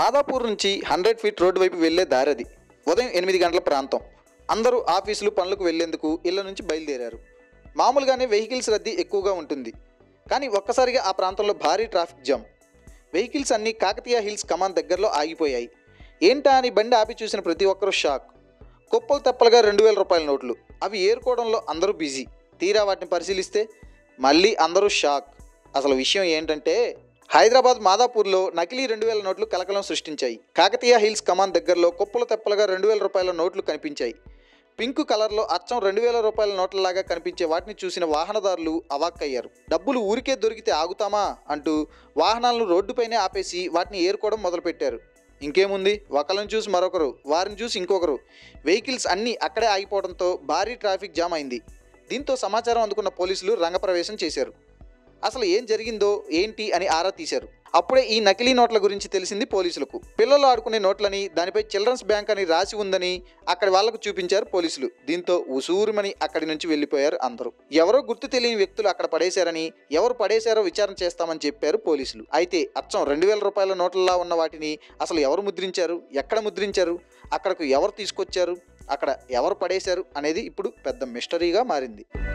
మాదాపూర్ నుంచి hundred feet road వైపు వెళ్లే దారది ఉదయం ఎనిమిది గంటల ప్రాంతం అందరూ ఆఫీసులు పనులకు వెళ్లేందుకు ఇళ్ల నుంచి బయలుదేరారు మామూలుగానే వెహికల్స్ రద్దీ ఎక్కువగా ఉంటుంది కానీ ఒక్కసారిగా ఆ ప్రాంతంలో భారీ ట్రాఫిక్ జామ్ వెహికల్స్ అన్నీ కాకతీయ హిల్స్ కమాన్ దగ్గరలో ఆగిపోయాయి ఏంటా అని బండి ఆపి చూసిన ప్రతి ఒక్కరూ షాక్ కుప్పలు తెప్పలుగా రెండు వేల రూపాయల నోట్లు అవి ఏరుకోవడంలో అందరూ బిజీ తీరా వాటిని పరిశీలిస్తే మళ్ళీ అందరూ షాక్ అసలు విషయం ఏంటంటే హైదరాబాద్ మాదాపూర్లో నకిలీ రెండు వేల నోట్లు కలకలం సృష్టించాయి కాకతీయ హిల్స్ కమాన్ దగ్గరలో కుప్పలు తెప్పలుగా రెండు వేల రూపాయల నోట్లు కనిపించాయి పింక్ కలర్లో అచ్చం రెండు వేల రూపాయల నోట్లలాగా కనిపించే వాటిని చూసిన వాహనదారులు అవాక్కయ్యారు డబ్బులు ఊరికే దొరికితే ఆగుతామా అంటూ వాహనాలను రోడ్డుపైనే ఆపేసి వాటిని ఏరుకోవడం మొదలుపెట్టారు ఇంకేముంది ఒకరిని చూసి మరొకరు వారిని చూసి ఇంకొకరు వెహికల్స్ అన్నీ అక్కడే ఆగిపోవడంతో భారీ ట్రాఫిక్ జామ్ అయింది దీంతో సమాచారం అందుకున్న పోలీసులు రంగప్రవేశం చేశారు అసలు ఏం జరిగిందో ఏంటి అని ఆరా తీశారు అప్పుడే ఈ నకిలీ నోట్ల గురించి తెలిసింది పోలీసులకు పిల్లలు ఆడుకునే నోట్లని దానిపై చిల్డ్రన్స్ బ్యాంక్ అని రాసి ఉందని అక్కడి వాళ్లకు చూపించారు పోలీసులు దీంతో ఉసూరుమని అక్కడి నుంచి వెళ్ళిపోయారు అందరూ ఎవరో గుర్తు తెలియని వ్యక్తులు అక్కడ పడేశారని ఎవరు పడేశారో విచారణ చేస్తామని చెప్పారు పోలీసులు అయితే అచ్చం రెండు వేల రూపాయల నోట్లలా ఉన్న వాటిని అసలు ఎవరు ముద్రించారు ఎక్కడ ముద్రించారు అక్కడకు ఎవరు తీసుకొచ్చారు అక్కడ ఎవరు పడేశారు అనేది ఇప్పుడు పెద్ద మిస్టరీగా మారింది